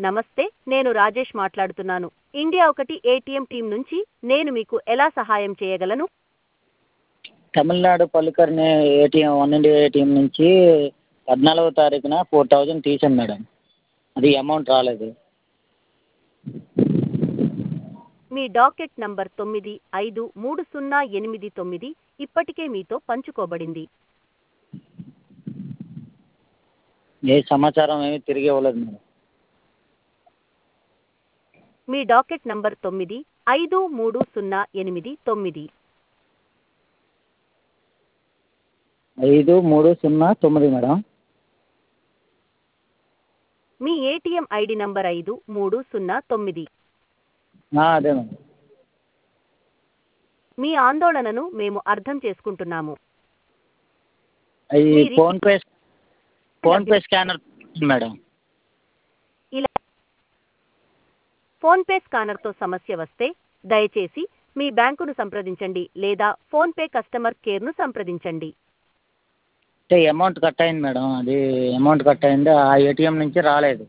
నమస్తే నేను రాజేష్ మాట్లాడుతున్నాను ఇండియా ఒకటి ఏటీఎం టీం నుంచి నేను మీకు ఎలా సహాయం చేయగలను Tamil Nadu Pallikarni ATM one India ATM నుంచి పద్నాలుగో తారీఖున ఫోర్ థౌజండ్ తీసాను మేడం అది అమౌంట్ రాలేదు మీ డాకెట్ నంబర్ తొమ్మిది ఐదు మూడు సున్నా ఎనిమిది తొమ్మిది ఇప్పటికే మీతో పంచుకోబడింది ఏ సమాచారం ఏమీ తిరిగి ఇవ్వలేదు మేడం మీ డాకెట్ నంబర్ తొమ్మిది ఐదు మూడు సున్నా ఎనిమిది తొమ్మిది ఐదు మూడు సున్నా తొమ్మిది మేడం మీ ఏటీఎం ఐడి నంబర్ ఐదు మూడు సున్నా తొమ్మిది ఆ, అదే మేడం మీ ఆందోళనను మేము అర్థం చేసుకుంటున్నాము అది మీరు- ఫోన్పే ఫోన్పే స్కానర్ మేడం ఇలా ఫోన్పే స్కానర్తో సమస్య వస్తే దయచేసి మీ బ్యాంకును సంప్రదించండి లేదా ఫోన్పే కస్టమర్ కేర్ను సంప్రదించండి అంటే అమౌంట్ కట్ అయింది మేడం అది అమౌంట్ కట్ అయింది ఆ ఏటీఎం నుంచి రాలేదు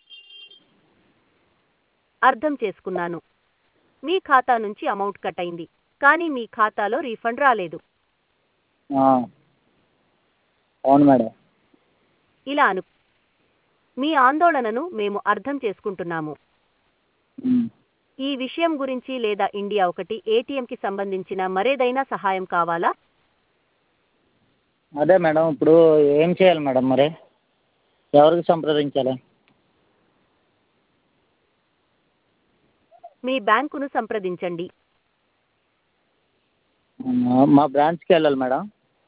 అర్థం చేసుకున్నాను మీ ఖాతా నుంచి అమౌంట్ కట్ అయింది కానీ మీ ఖాతాలో రీఫండ్ రాలేదు ఆ, అవును మేడం ఇలా అను మీ ఆందోళనను మేము అర్థం చేసుకుంటున్నాము ఉమ్. ఈ విషయం గురించి లేదా ఇండియా ఒకటి ఏటీఎంకి సంబంధించిన మరేదైనా సహాయం కావాలా అదే మేడం ఇప్పుడు ఏం చేయాలి మేడం మరి ఎవరికి సంప్రదించాలి మీ బ్యాంకును సంప్రదించండి మా- మా బ్రాంచ్కి వెళ్ళాలి మేడం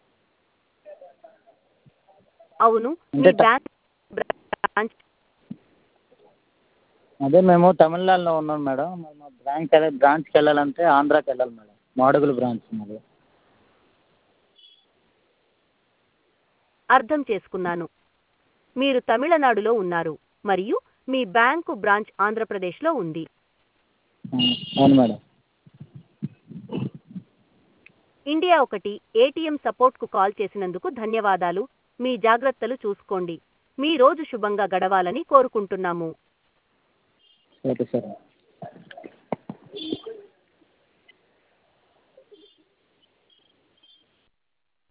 అవును మీ అంటే త- బ్యాంక్ బ్రాంచ్ అదే మేము తమిళనాడులో ఉన్నాం మేడం మరి మా బ్రాంచ్ అదే బ్రాంచ్కి వెళ్ళాలంటే ఆంధ్రాకి వెళ్ళాలి మేడం మాడుగుల బ్రాంచ్ మాది అర్థం చేసుకున్నాను మీరు తమిళనాడులో ఉన్నారు మరియు మీ బ్యాంకు బ్రాంచ్ ఆంధ్రప్రదేశ్లో ఉంది ఆ, అవును మేడం ఇండియా ఒకటి ఏటీఎం సపోర్ట్కు కాల్ చేసినందుకు ధన్యవాదాలు మీ జాగ్రత్తలు చూసుకోండి మీ రోజు శుభంగా గడవాలని కోరుకుంటున్నాము సరే సరే